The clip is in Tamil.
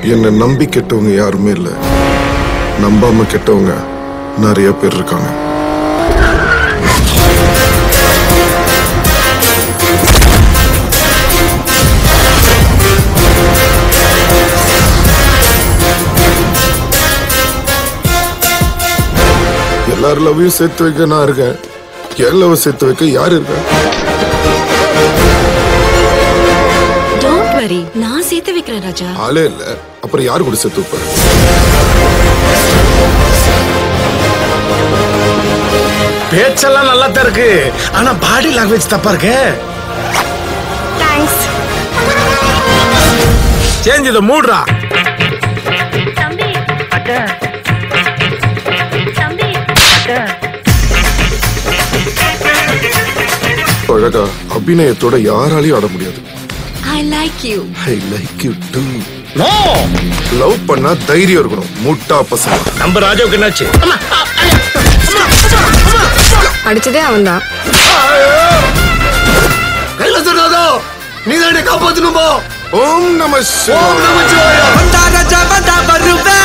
என்னை நம்பி கெட்டவங்க யாருமே இல்லை நம்பாம கெட்டவங்க நிறைய பேர் இருக்காங்க எல்லார் லவ்வையும் சேர்த்து வைக்க நான் இருக்கேன் என் லவ் சேர்த்து வைக்க யார் இருக்கா டோன்ட் வரி நான் சேர்த்து வைக்கிறேன் ராஜா ஆளே இல்ல அப்புறம் யாரு கூட சேர்த்து வைப்ப பேச்செல்லாம் நல்லா தான் இருக்கு ஆனா பாடி லாங்குவேஜ் தப்பா இருக்கு தேங்க்ஸ் சேஞ்ச் இத மூடுறா தம்பி தம்பி அழகா அபிநயத்தோட யாராலையும் ஆட முடியாது I like you I like you too no love பண்ணா தைரியம் இருக்கணும் முட்டா பசங்க நம்ம ராஜாவுக்கு என்னாச்சு அடிச்சதே அவன்தான் கைலாசநாதா நீ தான் காப்பாத்தணும் போ ஓம் நம சிவாய ஓம் நமச்சிவாயா வந்தா ராஜா வந்தா வருவே